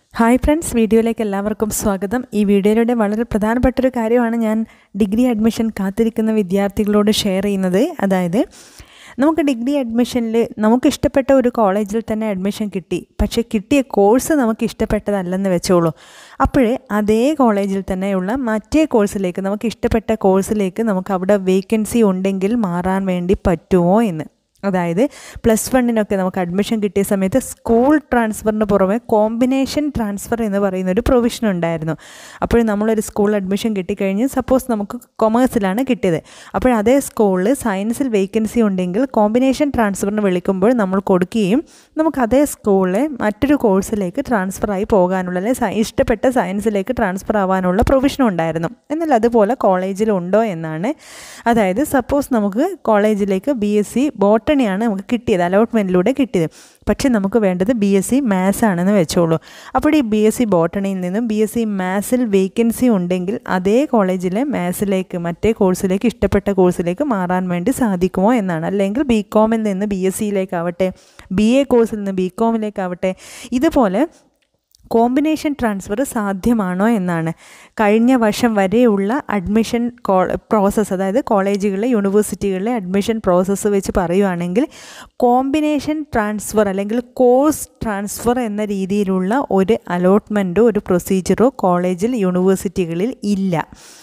hi friends വീഡിയോയിലേക്ക് എല്ലാവർക്കും സ്വാഗതം ഈ വീഡിയോയിലൂടെ വളരെ പ്രധാനപ്പെട്ട ഒരു കാര്യമാണ് ഞാൻ ഡിഗ്രി അഡ്മിഷൻ കാത്തിരിക്കുന്ന വിദ്യാർത്ഥികളോട് ഷെയർ ചെയ്യുന്നത് അതായത് നമുക്ക് ഡിഗ്രി അഡ്മിഷനിൽ നമുക്ക് ഇഷ്ടപ്പെട്ട ഒരു കോളേജിൽ തന്നെ അഡ്മിഷൻ കിട്ടി പക്ഷേ കിട്ടിയ കോഴ്സ് നമുക്ക് ഇഷ്ടപ്പെട്ടതല്ലെന്ന് വെച്ചോളൂ അപ്പോഴേ അതേ കോളേജിൽ തന്നെയുള്ള മറ്റേ കോഴ്സിലേക്ക് നമുക്ക് ഇഷ്ടപ്പെട്ട കോഴ്സിലേക്ക് നമുക്ക് അവിടെ വേക്കൻസി ഉണ്ടെങ്കിൽ മാറാൻ വേണ്ടി പറ്റുമോ എന്ന് അതായത് പ്ലസ് വണ്ണിനൊക്കെ നമുക്ക് അഡ്മിഷൻ കിട്ടിയ സമയത്ത് സ്കൂൾ ട്രാൻസ്ഫറിന് പുറമെ കോമ്പിനേഷൻ ട്രാൻസ്ഫർ എന്ന് പറയുന്ന ഒരു പ്രൊവിഷൻ ഉണ്ടായിരുന്നു അപ്പോൾ നമ്മളൊരു സ്കൂൾ അഡ്മിഷൻ കിട്ടിക്കഴിഞ്ഞ് സപ്പോസ് നമുക്ക് കൊമേഴ്സിലാണ് കിട്ടിയത് അപ്പോൾ അതേ സ്കൂളിൽ സയൻസിൽ വേക്കൻസി ഉണ്ടെങ്കിൽ കോമ്പിനേഷൻ ട്രാൻസ്ഫറിന് വിളിക്കുമ്പോൾ നമ്മൾ കൊടുക്കുകയും നമുക്ക് അതേ സ്കൂളിലെ മറ്റൊരു കോഴ്സിലേക്ക് ട്രാൻസ്ഫർ ആയി പോകാനുള്ള അല്ലെങ്കിൽ ഇഷ്ടപ്പെട്ട സയൻസിലേക്ക് ട്രാൻസ്ഫർ ആവാനുള്ള പ്രൊവിഷൻ ഉണ്ടായിരുന്നു എന്നാൽ അതുപോലെ കോളേജിലുണ്ടോ എന്നാണ് അതായത് സപ്പോസ് നമുക്ക് കോളേജിലേക്ക് ബി എസ് സി ബോട്ടണിയാണ് നമുക്ക് കിട്ടിയത് അലോട്ട്മെൻറ്റിലൂടെ കിട്ടിയത് പക്ഷേ നമുക്ക് വേണ്ടത് ബി എസ് സി മാത്സ് ആണെന്ന് വെച്ചോളൂ അപ്പോൾ ഈ ബി എസ് സി ബോട്ടണിയിൽ നിന്നും ബി എസ് സി മാത്സിൽ വേക്കൻസി ഉണ്ടെങ്കിൽ അതേ കോളേജിലെ മാത്സിലേക്ക് മറ്റേ കോഴ്സിലേക്ക് ഇഷ്ടപ്പെട്ട കോഴ്സിലേക്ക് മാറാൻ വേണ്ടി സാധിക്കുമോ എന്നാണ് അല്ലെങ്കിൽ ബി കോമിൽ നിന്ന് ബി എസ് സിയിലേക്കാവട്ടെ ബി എ കോഴ്സിൽ നിന്ന് ബി കോമിലേക്കാവട്ടെ ഇതുപോലെ കോമ്പിനേഷൻ ട്രാൻസ്ഫർ സാധ്യമാണോ എന്നാണ് കഴിഞ്ഞ വർഷം വരെയുള്ള അഡ്മിഷൻ പ്രോസസ്സ് അതായത് കോളേജുകളിലെ യൂണിവേഴ്സിറ്റികളിലെ അഡ്മിഷൻ പ്രോസസ്സ് വെച്ച് പറയുകയാണെങ്കിൽ കോമ്പിനേഷൻ ട്രാൻസ്ഫർ അല്ലെങ്കിൽ കോഴ്സ് ട്രാൻസ്ഫർ എന്ന രീതിയിലുള്ള ഒരു അലോട്ട്മെൻറ്റോ ഒരു പ്രൊസീജിയറോ കോളേജിൽ യൂണിവേഴ്സിറ്റികളിൽ ഇല്ല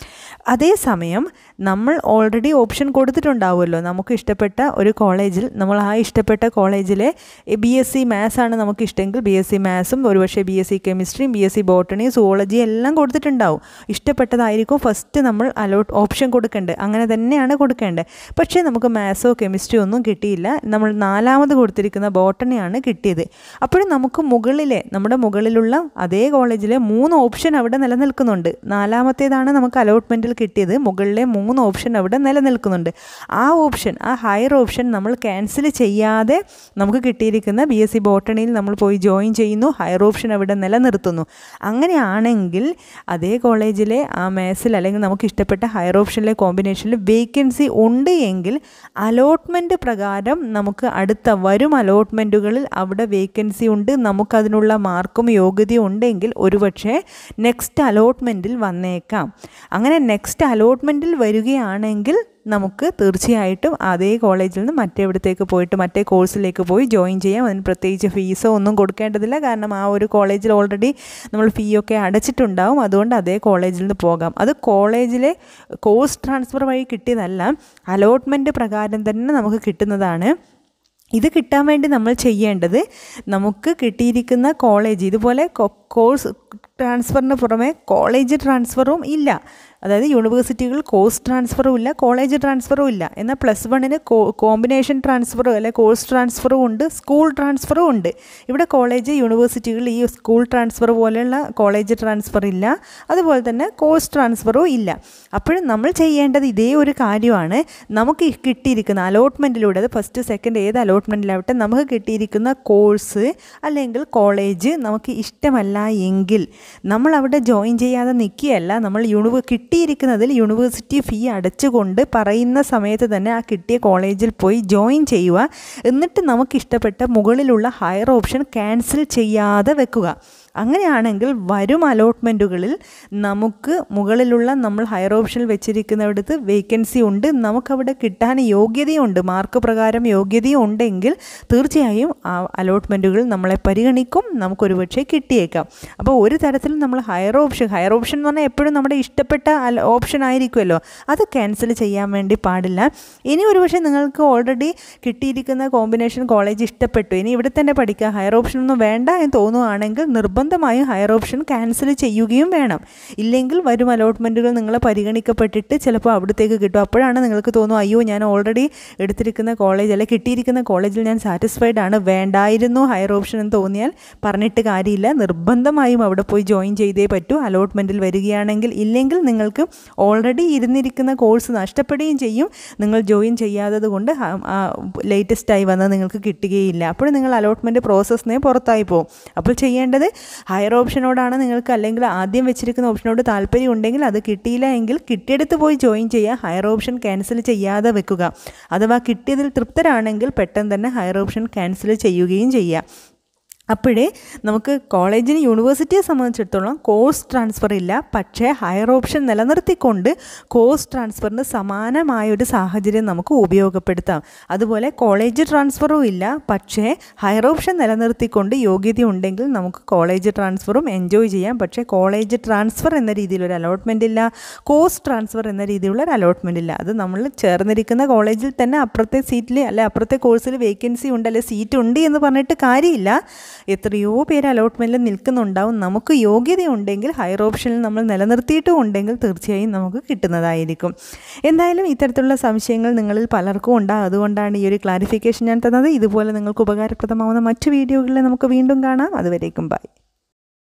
അതേസമയം നമ്മൾ ഓൾറെഡി ഓപ്ഷൻ കൊടുത്തിട്ടുണ്ടാവുമല്ലോ നമുക്ക് ഇഷ്ടപ്പെട്ട ഒരു കോളേജിൽ നമ്മൾ ആ ഇഷ്ടപ്പെട്ട കോളേജിലെ ബി എസ് സി മാത്സ് ആണ് നമുക്ക് ഇഷ്ടമെങ്കിൽ ബി എസ് സി മാത്സും ഒരുപക്ഷെ ബി എസ് സി കെമിസ്ട്രിയും ബി എസ് സി ബോട്ടണിയും സുവോളജിയും എല്ലാം കൊടുത്തിട്ടുണ്ടാവും ഇഷ്ടപ്പെട്ടതായിരിക്കും ഫസ്റ്റ് നമ്മൾ അലോട്ട് ഓപ്ഷൻ കൊടുക്കേണ്ടത് അങ്ങനെ തന്നെയാണ് കൊടുക്കേണ്ടത് പക്ഷേ നമുക്ക് മാത്സോ കെമിസ്ട്രിയോ ഒന്നും കിട്ടിയില്ല നമ്മൾ നാലാമത് കൊടുത്തിരിക്കുന്ന ബോട്ടണിയാണ് കിട്ടിയത് അപ്പോഴും നമുക്ക് മുകളിലെ നമ്മുടെ മുകളിലുള്ള അതേ കോളേജിലെ മൂന്ന് ഓപ്ഷൻ അവിടെ നിലനിൽക്കുന്നുണ്ട് നാലാമത്തേതാണ് നമുക്ക് അലോട്ട്മെൻറ്റിൽ കിട്ടിയത് മുകളിലെ മൂന്ന് ഓപ്ഷൻ അവിടെ നിലനിൽക്കുന്നുണ്ട് ആ ഓപ്ഷൻ ആ ഹയർ ഓപ്ഷൻ നമ്മൾ ക്യാൻസൽ ചെയ്യാതെ നമുക്ക് കിട്ടിയിരിക്കുന്ന ബി എസ് സി ബോട്ടണിയിൽ നമ്മൾ പോയി ജോയിൻ ചെയ്യുന്നു ഹയർ ഓപ്ഷൻ അവിടെ നിലനിർത്തുന്നു അങ്ങനെയാണെങ്കിൽ അതേ കോളേജിലെ ആ മാത്സിൽ അല്ലെങ്കിൽ നമുക്ക് ഇഷ്ടപ്പെട്ട ഹയർ ഓപ്ഷനിലെ കോമ്പിനേഷനിൽ വേക്കൻസി ഉണ്ട് എങ്കിൽ അലോട്ട്മെൻറ്റ് പ്രകാരം നമുക്ക് അടുത്ത വരും അലോട്ട്മെൻറ്റുകളിൽ അവിടെ വേക്കൻസി ഉണ്ട് നമുക്കതിനുള്ള മാർക്കും യോഗ്യതയും ഉണ്ടെങ്കിൽ ഒരുപക്ഷെ നെക്സ്റ്റ് അലോട്ട്മെൻറ്റിൽ വന്നേക്കാം അങ്ങനെ നെക്സ്റ്റ് അലോട്ട്മെൻറ്റിൽ വരികയാണെങ്കിൽ നമുക്ക് തീർച്ചയായിട്ടും അതേ കോളേജിൽ നിന്ന് മറ്റെവിടത്തേക്ക് പോയിട്ട് മറ്റേ കോഴ്സിലേക്ക് പോയി ജോയിൻ ചെയ്യാം അതിന് പ്രത്യേകിച്ച് ഫീസോ ഒന്നും കൊടുക്കേണ്ടതില്ല കാരണം ആ ഒരു കോളേജിൽ ഓൾറെഡി നമ്മൾ ഫീ ഒക്കെ അടച്ചിട്ടുണ്ടാവും അതുകൊണ്ട് അതേ കോളേജിൽ നിന്ന് പോകാം അത് കോളേജിലെ കോഴ്സ് ട്രാൻസ്ഫർ വഴി കിട്ടിയതല്ല അലോട്ട്മെൻറ്റ് പ്രകാരം തന്നെ നമുക്ക് കിട്ടുന്നതാണ് ഇത് കിട്ടാൻ വേണ്ടി നമ്മൾ ചെയ്യേണ്ടത് നമുക്ക് കിട്ടിയിരിക്കുന്ന കോളേജ് ഇതുപോലെ കോഴ്സ് ട്രാൻസ്ഫറിന് പുറമെ കോളേജ് ട്രാൻസ്ഫറും ഇല്ല അതായത് യൂണിവേഴ്സിറ്റികൾ കോഴ്സ് ട്രാൻസ്ഫറും ഇല്ല കോളേജ് ട്രാൻസ്ഫറും ഇല്ല എന്നാൽ പ്ലസ് വണ്ണിന് കോമ്പിനേഷൻ ട്രാൻസ്ഫറും അല്ലെ കോഴ്സ് ട്രാൻസ്ഫറും ഉണ്ട് സ്കൂൾ ട്രാൻസ്ഫറും ഉണ്ട് ഇവിടെ കോളേജ് യൂണിവേഴ്സിറ്റികൾ ഈ സ്കൂൾ ട്രാൻസ്ഫർ പോലെയുള്ള കോളേജ് ട്രാൻസ്ഫർ ഇല്ല അതുപോലെ തന്നെ കോഴ്സ് ട്രാൻസ്ഫറും ഇല്ല അപ്പോഴും നമ്മൾ ചെയ്യേണ്ടത് ഇതേ ഒരു കാര്യമാണ് നമുക്ക് കിട്ടിയിരിക്കുന്ന അലോട്ട്മെൻറ്റിലൂടെ അത് ഫസ്റ്റ് സെക്കൻഡ് ഏത് അലോട്ട്മെൻറ്റിലാവട്ടെ നമുക്ക് കിട്ടിയിരിക്കുന്ന കോഴ്സ് അല്ലെങ്കിൽ കോളേജ് നമുക്ക് ഇഷ്ടമല്ല എങ്കിൽ നമ്മൾ അവിടെ ജോയിൻ ചെയ്യാതെ നിൽക്കുകയല്ല നമ്മൾ യൂണിവേ കിട്ടിയിരിക്കുന്നതിൽ യൂണിവേഴ്സിറ്റി ഫീ അടച്ചുകൊണ്ട് പറയുന്ന സമയത്ത് തന്നെ ആ കിട്ടിയ കോളേജിൽ പോയി ജോയിൻ ചെയ്യുക എന്നിട്ട് നമുക്ക് ഇഷ്ടപ്പെട്ട മുകളിലുള്ള ഹയർ ഓപ്ഷൻ ക്യാൻസൽ ചെയ്യാതെ വെക്കുക അങ്ങനെയാണെങ്കിൽ വരും അലോട്ട്മെൻറ്റുകളിൽ നമുക്ക് മുകളിലുള്ള നമ്മൾ ഹയർ ഓപ്ഷനിൽ വെച്ചിരിക്കുന്നിടത്ത് വേക്കൻസി ഉണ്ട് നമുക്കവിടെ കിട്ടാൻ യോഗ്യതയുണ്ട് മാർക്ക് പ്രകാരം യോഗ്യതയും ഉണ്ടെങ്കിൽ തീർച്ചയായും ആ അലോട്ട്മെൻറ്റുകൾ നമ്മളെ പരിഗണിക്കും നമുക്കൊരു പക്ഷേ കിട്ടിയേക്കാം അപ്പോൾ ഒരു തരത്തിലും നമ്മൾ ഹയർ ഓപ്ഷൻ ഹയർ ഓപ്ഷൻ എന്ന് പറഞ്ഞാൽ എപ്പോഴും നമ്മുടെ ഇഷ്ടപ്പെട്ട ഓപ്ഷൻ ആയിരിക്കുമല്ലോ അത് ക്യാൻസൽ ചെയ്യാൻ വേണ്ടി പാടില്ല ഇനി ഒരുപക്ഷെ നിങ്ങൾക്ക് ഓൾറെഡി കിട്ടിയിരിക്കുന്ന കോമ്പിനേഷൻ കോളേജ് ഇഷ്ടപ്പെട്ടു ഇനി ഇവിടെ തന്നെ പഠിക്കുക ഹയർ ഓപ്ഷൻ ഒന്നും വേണ്ട എന്ന് തോന്നുകയാണെങ്കിൽ നിർബന്ധമായും ഹയർ ഓപ്ഷൻ ക്യാൻസൽ ചെയ്യുകയും വേണം ഇല്ലെങ്കിൽ വരും അലോട്ട്മെൻറ്റുകൾ നിങ്ങളെ പരിഗണിക്കപ്പെട്ടിട്ട് ചിലപ്പോൾ അവിടത്തേക്ക് കിട്ടും അപ്പോഴാണ് നിങ്ങൾക്ക് തോന്നും അയ്യോ ഞാൻ ഓൾറെഡി എടുത്തിരിക്കുന്ന കോളേജ് അല്ലെ കിട്ടിയിരിക്കുന്ന കോളേജിൽ ഞാൻ സാറ്റിസ്ഫൈഡ് ആണ് വേണ്ടായിരുന്നു ഹയർ ഓപ്ഷൻ എന്ന് തോന്നിയാൽ പറഞ്ഞിട്ട് കാര്യമില്ല നിർബന്ധമായും അവിടെ പോയി ജോയിൻ ചെയ്തേ പറ്റൂ അലോട്ട്മെൻറ്റിൽ വരികയാണെങ്കിൽ ഇല്ലെങ്കിൽ നിങ്ങൾക്ക് ഓൾറെഡി ഇരുന്നിരിക്കുന്ന കോഴ്സ് നഷ്ടപ്പെടുകയും ചെയ്യും നിങ്ങൾ ജോയിൻ ചെയ്യാത്തത് കൊണ്ട് ലേറ്റസ്റ്റായി വന്നത് നിങ്ങൾക്ക് കിട്ടുകയില്ല അപ്പോൾ നിങ്ങൾ അലോട്ട്മെൻറ്റ് പ്രോസസ്സിനെ പുറത്തായി പോകും അപ്പോൾ ചെയ്യേണ്ടത് ഹയർ ഓപ്ഷനോടാണ് നിങ്ങൾക്ക് അല്ലെങ്കിൽ ആദ്യം വെച്ചിരിക്കുന്ന ഓപ്ഷനോട് താല്പര്യം ഉണ്ടെങ്കിൽ അത് കിട്ടിയില്ല എങ്കിൽ കിട്ടിയെടുത്ത് പോയി ജോയിൻ ചെയ്യുക ഹയർ ഓപ്ഷൻ ക്യാൻസൽ ചെയ്യാതെ വെക്കുക അഥവാ കിട്ടിയതിൽ തൃപ്തരാണെങ്കിൽ പെട്ടെന്ന് തന്നെ ഹയർ ഓപ്ഷൻ ക്യാൻസൽ ചെയ്യുകയും ചെയ്യുക അപ്പോഴേ നമുക്ക് കോളേജിന് യൂണിവേഴ്സിറ്റിയെ സംബന്ധിച്ചിടത്തോളം കോഴ്സ് ട്രാൻസ്ഫർ ഇല്ല പക്ഷേ ഹയർ ഓപ്ഷൻ നിലനിർത്തിക്കൊണ്ട് കോഴ്സ് ട്രാൻസ്ഫറിന് സമാനമായ ഒരു സാഹചര്യം നമുക്ക് ഉപയോഗപ്പെടുത്താം അതുപോലെ കോളേജ് ട്രാൻസ്ഫറും ഇല്ല പക്ഷേ ഹയർ ഓപ്ഷൻ നിലനിർത്തിക്കൊണ്ട് യോഗ്യത ഉണ്ടെങ്കിൽ നമുക്ക് കോളേജ് ട്രാൻസ്ഫറും എൻജോയ് ചെയ്യാം പക്ഷേ കോളേജ് ട്രാൻസ്ഫർ എന്ന രീതിയിലൊരു അലോട്ട്മെൻ്റ് ഇല്ല കോഴ്സ് ട്രാൻസ്ഫർ എന്ന രീതിയിലുള്ള ഒരു അലോട്ട്മെൻ്റ് ഇല്ല അത് നമ്മൾ ചേർന്നിരിക്കുന്ന കോളേജിൽ തന്നെ അപ്പുറത്തെ സീറ്റിൽ അല്ലെ അപ്പുറത്തെ കോഴ്സിൽ വേക്കൻസി ഉണ്ട് അല്ലെ സീറ്റ് ഉണ്ട് എന്ന് പറഞ്ഞിട്ട് കാര്യമില്ല എത്രയോ പേര് അലോട്ട്മെൻറ്റിൽ നിൽക്കുന്നുണ്ടാവും നമുക്ക് യോഗ്യതയുണ്ടെങ്കിൽ ഹയർ ഓപ്ഷനിൽ നമ്മൾ നിലനിർത്തിയിട്ടും ഉണ്ടെങ്കിൽ തീർച്ചയായും നമുക്ക് കിട്ടുന്നതായിരിക്കും എന്തായാലും ഇത്തരത്തിലുള്ള സംശയങ്ങൾ നിങ്ങളിൽ പലർക്കും ഉണ്ടാകും അതുകൊണ്ടാണ് ഈ ഒരു ക്ലാരിഫിക്കേഷൻ ഞാൻ തന്നത് ഇതുപോലെ നിങ്ങൾക്ക് ഉപകാരപ്രദമാവുന്ന മറ്റു വീഡിയോകളിൽ നമുക്ക് വീണ്ടും കാണാം അതുവരേക്കും ബൈ